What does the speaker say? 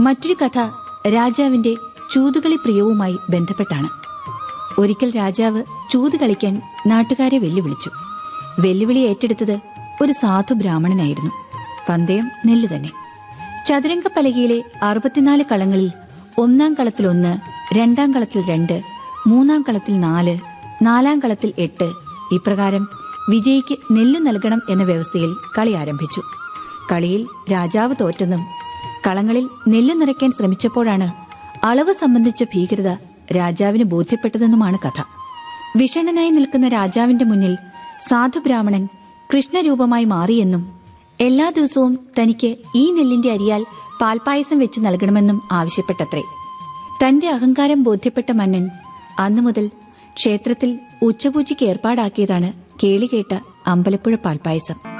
മറ്റൊരു കഥ രാജാവിന്റെ ചൂതുകളി പ്രിയവുമായി ബന്ധപ്പെട്ടാണ് ഒരിക്കൽ രാജാവ് ചൂത് കളിക്കാൻ നാട്ടുകാരെ വെല്ലുവിളിച്ചു വെല്ലുവിളി ഏറ്റെടുത്തത് ഒരു സാധു ബ്രാഹ്മണനായിരുന്നു പന്തയം നെല്ല് തന്നെ ചതുരംഗ പലകയിലെ അറുപത്തിനാല് കളങ്ങളിൽ ഒന്നാം കളത്തിൽ ഒന്ന് രണ്ടാം കളത്തിൽ രണ്ട് മൂന്നാം കളത്തിൽ നാല് നാലാം കളത്തിൽ എട്ട് ഇപ്രകാരം വിജയിക്ക് നെല്ല് നൽകണം എന്ന വ്യവസ്ഥയിൽ കളി ആരംഭിച്ചു കളിയിൽ രാജാവ് തോറ്റെന്നും കളങ്ങളിൽ നെല്ല് നിറയ്ക്കാൻ ശ്രമിച്ചപ്പോഴാണ് അളവ് സംബന്ധിച്ച ഭീകരത രാജാവിന് ബോധ്യപ്പെട്ടതെന്നുമാണ് കഥ വിഷണ്ണനായി നിൽക്കുന്ന രാജാവിന്റെ മുന്നിൽ സാധു ബ്രാഹ്മണൻ കൃഷ്ണരൂപമായി മാറിയെന്നും എല്ലാ ദിവസവും തനിക്ക് ഈ നെല്ലിന്റെ അരിയാൽ പാൽപായസം വെച്ച് നൽകണമെന്നും ആവശ്യപ്പെട്ടത്രേ തന്റെ അഹങ്കാരം ബോധ്യപ്പെട്ട മന്നൻ അന്നു മുതൽ ക്ഷേത്രത്തിൽ ഉച്ചപൂജയ്ക്ക് ഏർപ്പാടാക്കിയതാണ് കേളികേട്ട അമ്പലപ്പുഴ പാൽപായസം